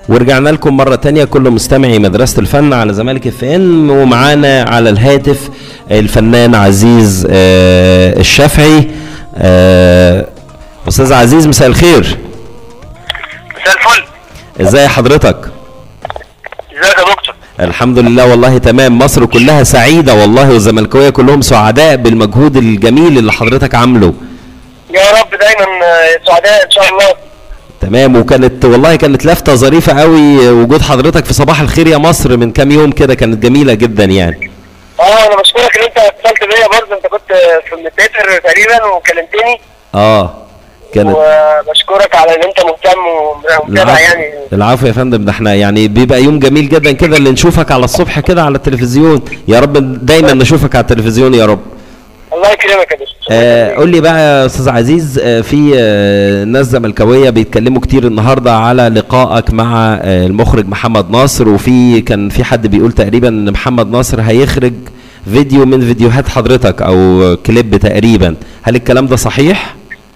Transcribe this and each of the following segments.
ورجعنا لكم مرة تانية كل مستمعي مدرسة الفن على زمالك اف ام ومعانا على الهاتف الفنان عزيز آه، الشافعي آه، أستاذ عزيز مساء الخير مساء الفل ازاي حضرتك؟ ازيك يا دكتور الحمد لله والله تمام مصر كلها سعيدة والله والزملكاوية كلهم سعداء بالمجهود الجميل اللي حضرتك عامله يا رب دايما آه، سعداء ان شاء الله تمام وكانت والله كانت لفتة ظريفة قوي وجود حضرتك في صباح الخير يا مصر من كام يوم كده كانت جميلة جدا يعني اه انا بشكرك ان انت اتصلت بيا برضه انت كنت في المتاتر تقريبا وكلمتني اه كانت وبشكرك على ان انت مهتم ومتابع العفو. يعني العفو يا فندم ده احنا يعني بيبقى يوم جميل جدا كده اللي نشوفك على الصبح كده على التلفزيون يا رب دايما نشوفك على التلفزيون يا رب الله يكرمك يا دكتور آه قول لي بقى يا استاذ عزيز آه في آه ناس زملكاويه بيتكلموا كتير النهارده على لقائك مع آه المخرج محمد ناصر وفي كان في حد بيقول تقريبا ان محمد ناصر هيخرج فيديو من فيديوهات حضرتك او كليب تقريبا هل الكلام ده صحيح؟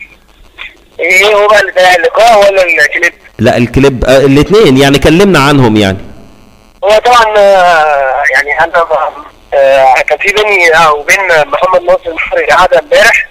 ايه هو بقى اللي ده اللقاء ولا الكليب لا الكليب آه الاثنين يعني كلمنا عنهم يعني هو طبعا آه، يعني انا آه، كان في بيني آه، وبين محمد ناصر المخرج قعده امبارح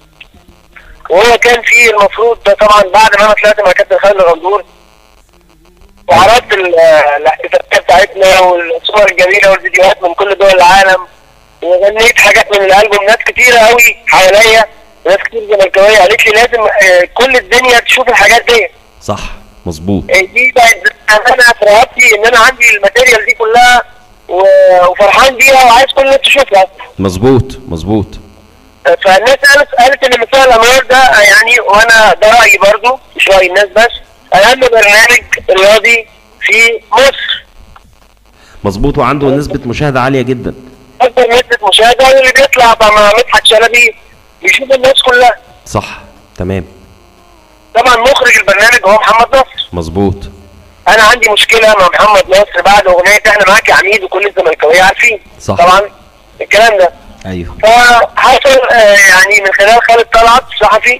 وهو كان في المفروض ده طبعا بعد ما انا طلعت مع كابتن خالد الغندور وعرضت ال- آه، الاحتفالات بتاعتنا والصور الجميله والفيديوهات من كل دول العالم وغنيت حاجات من الالبوم ناس كتيره قوي حواليا ناس كتير زملكاويه قالت لي لازم آه، كل الدنيا تشوف الحاجات دي صح مظبوط دي بقت انا في رقبتي ان انا عندي الماتيريال دي كلها و- وفرحان بيها وعايز كل الناس تشوفها مظبوط مظبوط فالناس قالت قالت ان مثال الانوار ده يعني وانا ده رايي برضو مش راي الناس بس اهم برنامج رياضي في مصر مظبوط وعنده نسبه مشاهده عاليه جدا اكبر نسبه مشاهده واللي بيطلع مع مدحت شلبي بيشوف الناس كلها صح تمام طبعا مخرج البرنامج هو محمد ناصر مظبوط انا عندي مشكله مع محمد ناصر بعد اغنيه احنا معاك يا عميد وكل الزملكاويه عارفين صح. طبعا الكلام ده ايوه فحصل آه، يعني من خلال خالد طلعت صحفي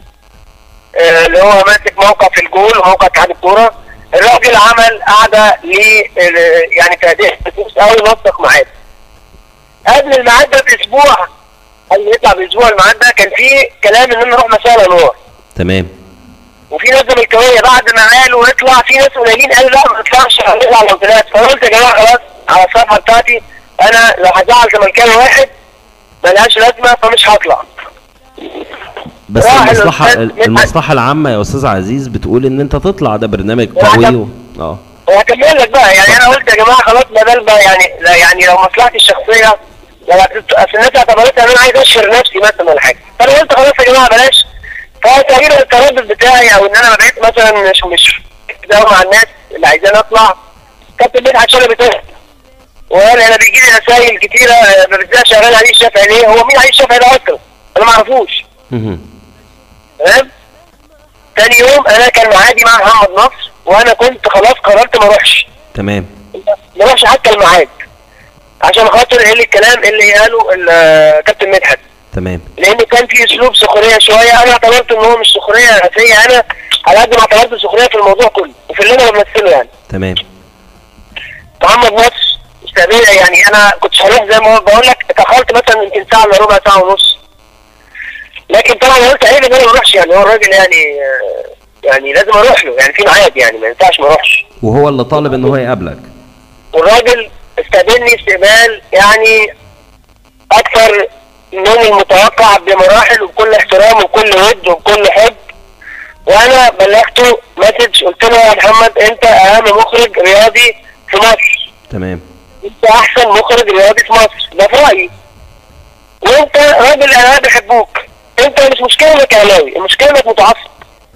آه، اللي هو ماسك موقع في الجول وموقع اتحاد الكوره الراجل عمل قعده ل آه، يعني تهدئه فلوس او ينسق ميعاد قبل الميعاد ده باسبوع قبل ما يطلع باسبوع الميعاد ده كان في كلام ان انا اروح مساء الانوار تمام وفي ناس زملكاويه بعد ما قالوا اطلع في ناس قليلين قالوا لا ما تطلعش هنطلع لو طلعت فانا قلت يا جماعه خلاص على الصفحه بتاعتي انا لو هزعل زملكاوي واحد ملهاش لازمه فمش هطلع بس راح المصلحه الأستاذ مدحت. المصلحه العامه يا استاذ عزيز بتقول ان انت تطلع ده برنامج راح قوي ده. و... اه وهكمل لك بقى يعني انا قلت يا جماعه خلاص بدل بقى يعني لا يعني لو مصلحتي الشخصيه لو هت- اصل الناس اعتبرتها ان انا عايز اشهر نفسي مثلا ولا حاجه فانا قلت خلاص يا جماعه بلاش فتقريبا التردد بتاعي او ان انا بقيت مثلا مش مش كده مع الناس اللي عايزاني اطلع كابتن مدحت شلبي طلع وانا انا بيجي لي رسائل كتيره آه، بالذات شغال علي الشافعي ليه هو مين علي الشافعي ده اصلا انا ما اعرفوش مهم. تمام تاني يوم انا كان معادي مع محمد نصر وانا كنت خلاص قررت ما اروحش تمام ما اروحش حتى الميعاد عشان خاطر ايه اللي الكلام اللي قاله ال- كابتن مدحت تمام لان كان في اسلوب سخريه شويه انا اعتبرت ان هو مش سخريه فيا انا على قد ما اعتبرت سخريه في الموضوع كله وفي اللي انا بمثله يعني تمام محمد نصر استقبل يعني انا كنت هروح زي ما بقول لك اتاخرت مثلا يمكن ساعه الا ربع ساعه ونص لكن طبعا أنا قلت عيب ان انا ما اروحش يعني هو الراجل يعني آه، يعني لازم اروح له يعني في ميعاد يعني ما ينفعش ما اروحش وهو اللي طالب ان هو يقابلك والراجل استقبلني استقبال يعني اكثر من المتوقع بمراحل وبكل احترام وبكل ود وبكل حب وانا بلغته مسج قلت له يا محمد انت اهم مخرج رياضي في مصر تمام انت احسن مخرج رياضي في مصر ده في رايي وانت راجل انا بحبوك انت مش مشكله انك اهلاوي المشكله انك متعصب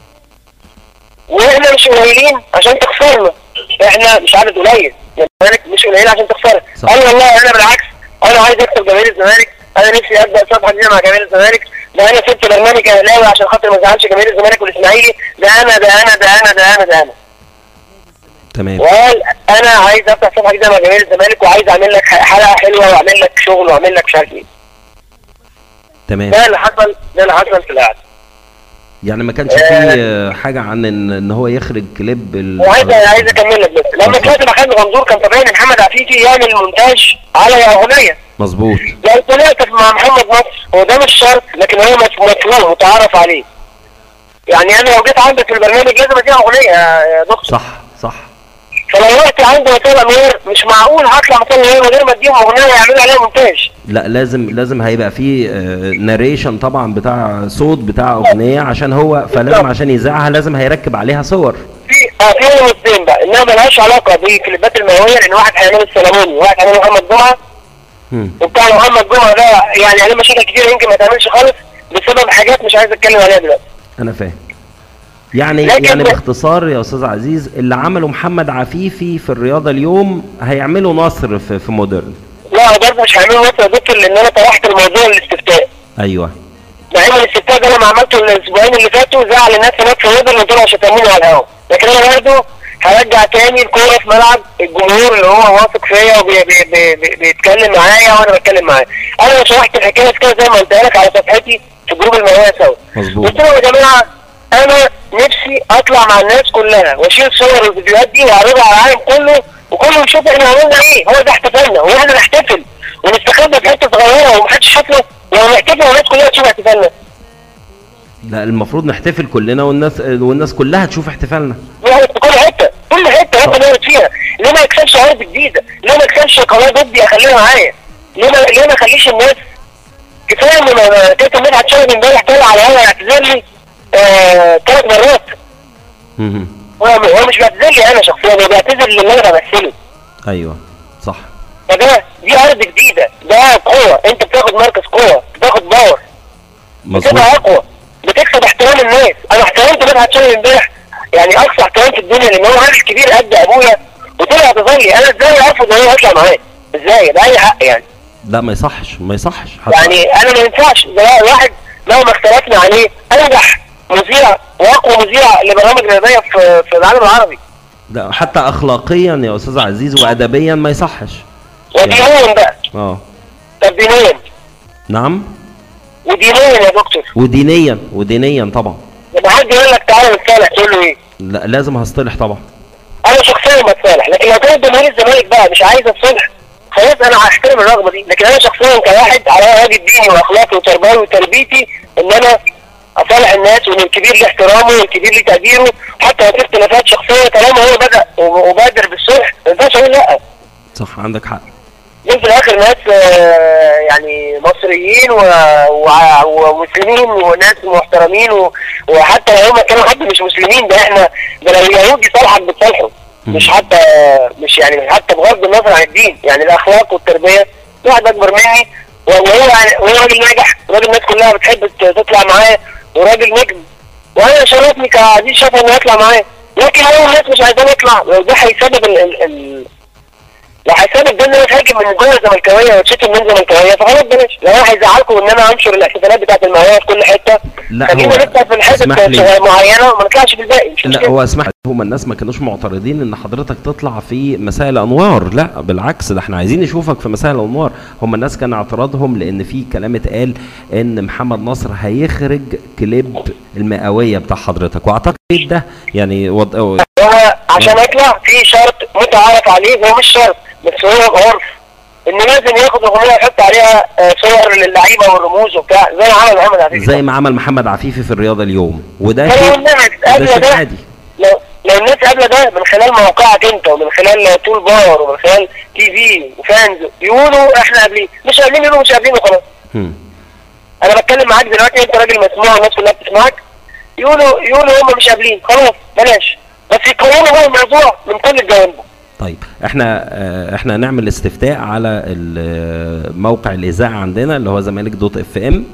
واحنا مش قليلين عشان تخسرنا احنا مش عدد قليل الزمالك مش قليل عشان تخسرنا صح. قال والله انا بالعكس انا عايز اكسب جماهير الزمالك انا نفسي ابدا صفحه جديده مع جماهير الزمالك ده انا سبت برنامج اهلاوي عشان خاطر ما ازعلش جماهير الزمالك والاسماعيلي ده انا ده انا ده انا ده انا ده انا تمام وقال انا عايز افتح صفحه جديده مع جماهير الزمالك وعايز اعمل لك حلقه حلوه واعمل لك شغل واعمل لك مش عارف ايه تمام ده اللي حصل ده اللي حصل في القعده يعني ما كانش فيه آه، حاجه عن ان ان هو يخرج كليب ال- وعايز عايز اكمل لك بس لما اتفضل. طلعت مع خالد غندور كان طبيعي ان محمد عفيفي يعمل مونتاج على اغنيه مظبوط لو طلعت مع محمد نصر هو ده مش شرط لكن هو مف- مفهوم متعارف عليه يعني انا لو جيت عندك في البرنامج لازم اديها اغنيه يا يا دكتور صح صح فلو رحت عند مثال انوار مش معقول هطلع مثال انوار من غير ما اديهم اغنيه يعملوا عليها مونتاج لا لازم لازم هيبقى فيه ناريشن طبعا بتاع صوت بتاع اغنيه عشان هو فلازم بالظبط. عشان يذاعها لازم هيركب عليها صور في اه في نقطتين بقى انها ملهاش علاقه بالكليبات المئويه لان واحد هيعمل السلموني وواحد هيعمل محمد جمعه مم. وبتاع محمد جمعه ده يعني عليه مشاكل كتير يمكن ما تعملش خالص بسبب حاجات مش عايز اتكلم عليها دلوقتي انا فاهم يعني لكن يعني ب- باختصار يا استاذ عزيز اللي عمله محمد عفيفي في الرياضه اليوم هيعمله نصر في, في مودرن لا هو برضه مش هيعملوا نصر يا دكتور لان انا طرحت الموضوع الاستفتاء ايوه مع ان الاستفتاء ده لما عملته الاسبوعين اللي فاتوا زعل الناس هناك في مودرن وطلعوا شتموني على الهوا لكن انا برضه هرجع تاني الكوره في ملعب الجمهور اللي هو واثق فيا وبيتكلم معايا وانا بتكلم معاه انا شرحت الحكايه كده زي ما قلت لك على صفحتي في جروب المواهب سوا مظبوط. قلت لهم يا جماعه انا نفسي اطلع مع الناس كلها واشيل صور الفيديوهات دي واعرضها على العالم كله وكله يشوف احنا عملنا ايه هو ده احتفالنا واحنا نحتفل ونستخبى في حته صغيره ومحدش شافنا لو نحتفل والناس كلها تشوف احتفالنا لا المفروض نحتفل كلنا والناس والناس كلها تشوف احتفالنا يعني في كل حته كل حته ربنا يبارك فيها ليه ما يكسبش عرض جديده ليه ما يكسبش قناه ضدي اخليها معايا ليه ما ليه ما اخليش الناس كفايه ان ما- كابتن مدحت شلبي امبارح طلع على الهوا يعتذر لي آه ثلاث مرات مهم. هو هو مش بيعتذر لي انا شخصيا هو بيعتذر للي انا بمثله ايوه صح فده دي ارض جديده ده قوه انت بتاخد مركز قوه بتاخد باور مظبوط بتبقى اقوى بتكسب احترام الناس انا احترمت مدحت شلبي امبارح يعني اقصى احترام في الدنيا لان هو راجل كبير قد ابويا وطلع اعتذر لي انا ازاي ارفض ان هو يطلع معايا ازاي باي حق يعني لا ما يصحش ما يصحش حتى يعني انا ما ينفعش ده واحد مهما اختلفنا عليه انجح مذيع واقوى مذيع لبرامج رياضيه في في العالم العربي لا حتى اخلاقيا يا استاذ عزيز وادبيا ما يصحش ودينيا بقى اه طب دينيا نعم ودينيا يا دكتور ودينيا ودينيا طبعا لما حد يقول لك تعالى نتصالح تقول له ايه؟ لا لازم هصطلح طبعا انا شخصيا بتصالح لكن لو كان جمهور الزمالك بقى مش عايز الصلح خلاص انا هحترم الرغبه دي لكن انا شخصيا كواحد على واجب ديني واخلاقي وتربوي وتربيتي ان انا اصالح الناس وان الكبير ليه احترامه والكبير ليه تقديره حتى لو في اختلافات شخصيه طالما هو بدا وبادر بالصلح ما ينفعش اقول لا صح عندك حق دول في الاخر ناس آه، يعني مصريين و- وع- ومسلمين وناس محترمين و- وحتى لو هم كانوا حتى مش مسلمين ده احنا ده لو اليهود يصالحك بتصالحه مش حتى مش يعني حتى بغض النظر عن الدين يعني الاخلاق والتربيه في واحد اكبر مني وهو يعني وهو راجل ناجح راجل الناس كلها بتحب ت- تطلع معاه وراجل نجم وانا شرفني كعزيز شافه انه يطلع معاه لكن لو الناس مش عايزاه يطلع ده هيسبب ال ال ال لو هيسبب ده ان انا اتهاجم من جوه الزملكاويه واتشتم من زملكاويه فخلاص بلاش لو انا هيزعلكم ان انا انشر الاحتفالات بتاعت المواهب في كل حته لا، خلينا هو نطلع في اسمح لي. الحته معينه وما نطلعش في الباقي مش لا مشكله هو اسمح هم الناس ما كانوش معترضين ان حضرتك تطلع في مساء الانوار لا بالعكس ده احنا عايزين نشوفك في مساء الانوار هم الناس كان اعتراضهم لان في كلام اتقال ان محمد نصر هيخرج كليب المئويه بتاع حضرتك واعتقد ده يعني وض... هو عشان اطلع في شرط متعارف عليه هو مش شرط بس هو عرف ان لازم ياخد اغنيه يحط عليها آه، صور للعيبه والرموز وبتاع زي ما عمل محمد عفيفي زي ما عمل محمد عفيفي في الرياضه اليوم وده فلو شيء الناس ده قابله شيء ده عادي لو لو الناس قابله ده من خلال مواقعك انت ومن خلال تول بار ومن خلال تي في وفانز يقولوا احنا قابلين مش قابلين يقولوا مش قابلين وخلاص هم. انا بتكلم معاك دلوقتي انت راجل مسموع والناس كلها بتسمعك يقولوا يقولوا هم مش قابلين خلاص بلاش بس يقيموا بقى الموضوع من كل جوانبه طيب احنا اه، احنا نعمل استفتاء على ال- موقع الاذاعه عندنا اللي هو زمالك دوت اف ام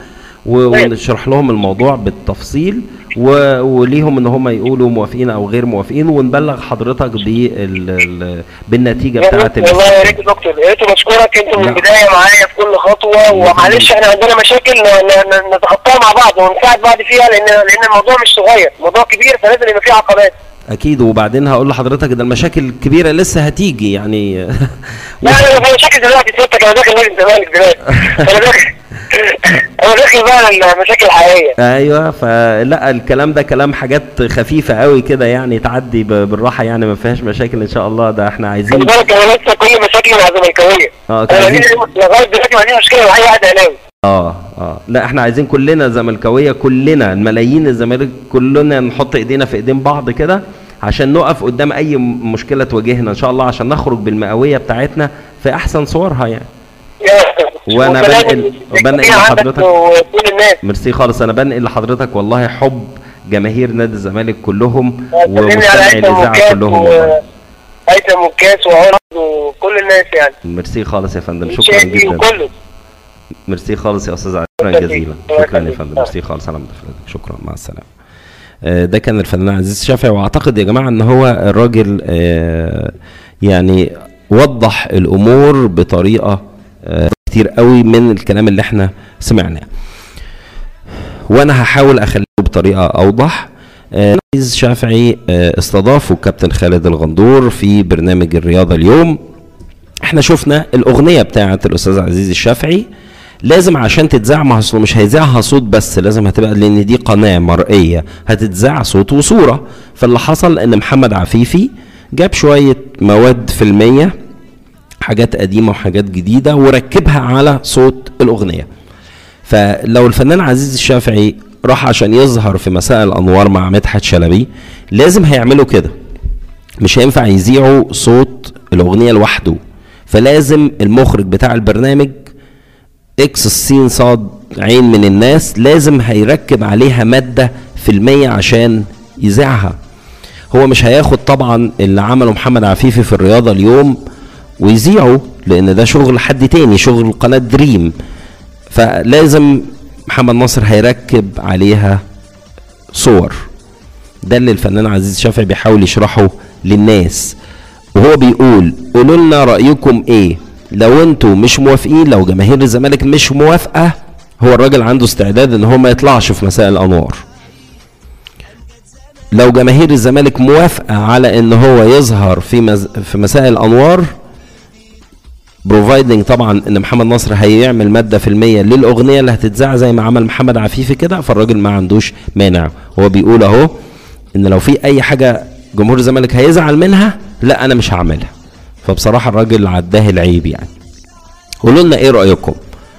ونشرح لهم الموضوع بالتفصيل و- وليهم ان هم يقولوا موافقين او غير موافقين ونبلغ حضرتك بال ال- بالنتيجه يا بتاعه ريت والله يا ريت الاستفتاء يا دكتور يا ريت بشكرك انت من لا. البدايه معايا في كل خطوه ومعلش احنا عندنا مشاكل ن- ن- ن- نتخطاها مع بعض ونساعد بعض فيها لان لان الموضوع مش صغير الموضوع كبير فلازم يبقى فيه عقبات اكيد وبعدين هقول لحضرتك ده المشاكل الكبيره لسه هتيجي يعني لا انا في مشاكل دلوقتي سيادتك انا داخل نادي الزمالك دلوقتي انا داخل هو داخل بقى على المشاكل الحقيقيه ايوه فلا الكلام ده كلام حاجات خفيفه قوي كده يعني تعدي ب- بالراحه يعني ما فيهاش مشاكل ان شاء الله ده احنا خلي عايزين بالك انا لسه كل مشاكلي مع الزملكاويه اه انا عايزين دي- لغايه دلوقتي ما عنديش مشكله مع اي واحد اهلاوي اه اه لا احنا عايزين كلنا زملكاويه كلنا الملايين الزمالك كلنا نحط ايدينا في ايدين بعض كده عشان نقف قدام اي م- مشكله تواجهنا ان شاء الله عشان نخرج بالمئويه بتاعتنا في احسن صورها يعني وأنا وكلام بنقل- الجميع بنقل عندك لحضرتك. وكل الناس ميرسي خالص انا بنقل لحضرتك والله حب جماهير نادي الزمالك كلهم سلمني على ومستمعي ايتم الاذاعه وكاس كلهم والله. ايتم وكاس وعرض وكل الناس يعني ميرسي خالص يا فندم شكرا شادي جدا وكله ميرسي خالص يا استاذ علي شكرا الله جزيلا يخليك. شكرا يا الله فندم يخليك. ميرسي خالص على مداخلتك شكرا مع السلامه آه، ده كان الفنان عزيز شافعي واعتقد يا جماعه ان هو الراجل آه، يعني وضح الامور بطريقه آه، كتير قوي من الكلام اللي احنا سمعناه وانا هحاول اخليه بطريقه اوضح آه، عزيز شافعي آه، استضافه الكابتن خالد الغندور في برنامج الرياضه اليوم احنا شفنا الاغنيه بتاعه الاستاذ عزيز الشافعي لازم عشان تتذاع ما اصله مش هيذاعها صوت بس لازم هتبقى لان دي قناه مرئيه هتتذاع صوت وصوره فاللي حصل ان محمد عفيفي جاب شويه مواد فيلميه حاجات قديمه وحاجات جديده وركبها على صوت الاغنيه فلو الفنان عزيز الشافعي راح عشان يظهر في مساء الانوار مع مدحت شلبي لازم هيعملوا كده مش هينفع يذيعوا صوت الاغنيه لوحده فلازم المخرج بتاع البرنامج اكس السين صاد عين من الناس لازم هيركب عليها ماده فيلميه عشان يذيعها هو مش هياخد طبعا اللي عمله محمد عفيفي في الرياضه اليوم ويذيعه لان ده شغل حد تاني شغل قناه دريم فلازم محمد ناصر هيركب عليها صور ده اللي الفنان عزيز شافعي بيحاول يشرحه للناس وهو بيقول قولوا لنا رايكم ايه لو انتوا مش موافقين لو جماهير الزمالك مش موافقه هو الراجل عنده استعداد ان هو ما يطلعش في مساء الانوار لو جماهير الزمالك موافقه على ان هو يظهر في مز... في مساء الانوار بروفايدنج طبعا ان محمد نصر هيعمل ماده فيلميه للاغنيه اللي هتتذاع زي ما عمل محمد عفيفي كده فالراجل ما عندوش مانع هو بيقول اهو ان لو في اي حاجه جمهور الزمالك هيزعل منها لا انا مش هعملها فبصراحه الراجل عداه العيب يعني قولوا لنا ايه رايكم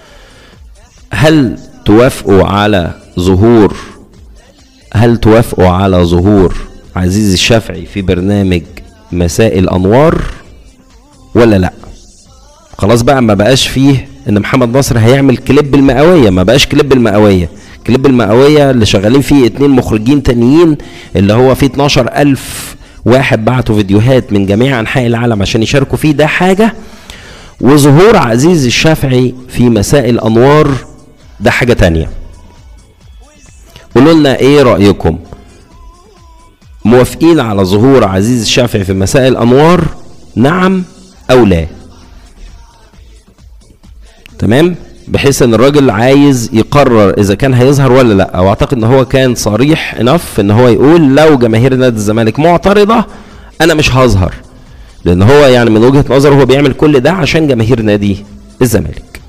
هل توافقوا على ظهور هل توافقوا على ظهور عزيز الشافعي في برنامج مساء الانوار ولا لا خلاص بقى ما بقاش فيه ان محمد نصر هيعمل كليب المئويه ما بقاش كليب المئويه كليب المئويه اللي شغالين فيه اتنين مخرجين تانيين اللي هو فيه 12 ألف واحد بعتوا فيديوهات من جميع انحاء العالم عشان يشاركوا فيه ده حاجه وظهور عزيز الشافعي في مساء الانوار ده حاجه تانية قولوا لنا ايه رايكم موافقين على ظهور عزيز الشافعي في مساء الانوار نعم او لا تمام بحيث ان الراجل عايز يقرر اذا كان هيظهر ولا لا واعتقد ان هو كان صريح انف ان هو يقول لو جماهير نادي الزمالك معترضه انا مش هظهر لان هو يعني من وجهه نظره هو بيعمل كل ده عشان جماهير نادي الزمالك